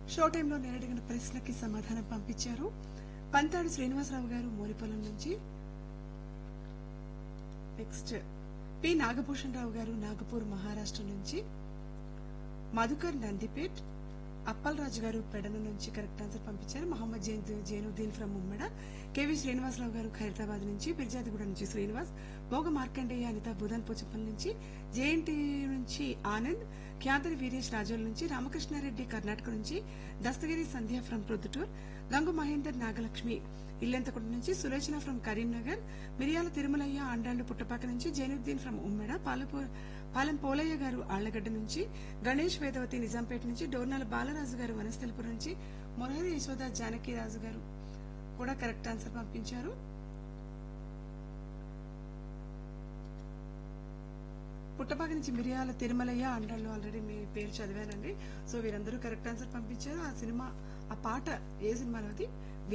show టైంలో నేను అడిగిన ప్రశ్నకి సమాధానం పంపించారు పంతాడు శ్రీనివాసరావు గారు మోరిపొలం నుంచి నెక్స్ట్ పి నాగభూషణ్ రావు గారు నాగపూర్ మహారాష్ట్ర నుంచి మధుకర్ నందిపేట్ అప్పలరాజు గారు పెడన నుంచి కరెక్ట్ ఆన్సర్ పంపించారు మహమ్మద్ జైన్ జైనుద్దీన్ ఫ్రమ్ ఉమ్మడ కేవి శ్రీనివాసరావు గారు ఖైరతాబాద్ నుంచి బిర్జాదిగూడ నుంచి శ్రీనివాస్ భోగ మార్కండేయ అనిత బుధన్ పోచప్పల్ నుంచి జేఎన్టీ నుంచి ఆనంద్ ఖ్యాతరి వీరేష్ రాజోల్ నుంచి రామకృష్ణారెడ్డి కర్ణాటక నుంచి దస్తగిరి సంధ్య ఫ్రమ్ ప్రొద్దుటూర్ గంగు మహేందర్ నాగలక్ష్మి ఇల్లెంతకుంట నుంచి సులోచన ఫ్రమ్ కరీంనగర్ మిరియాల తిరుమలయ్య ఆండాళ్లు పుట్టపాక నుంచి జైనుద్దీన్ ఫ్రమ్ ఉమ్మెడ పాలపూ పాలెం పోలయ్య గారు ఆళ్లగడ్డ నుంచి గణేష్ వేదవతి నిజాంపేట నుంచి డోర్నాల బాలరాజు గారు వనస్థలిపురం నుంచి మురహరి యశోద జానకిరాజు గారు కూడా కరెక్ట్ ఆన్సర్ పంపించారు పుట్టపాక నుంచి మిరియాల తిరుమలయ్య అండాళ్ళు ఆల్రెడీ మీ పేరు చదివానండి సో వీరందరూ కరెక్ట్ ఆన్సర్ పంపించారు ఆ సినిమా ఆ పాట ఏ సినిమాలోది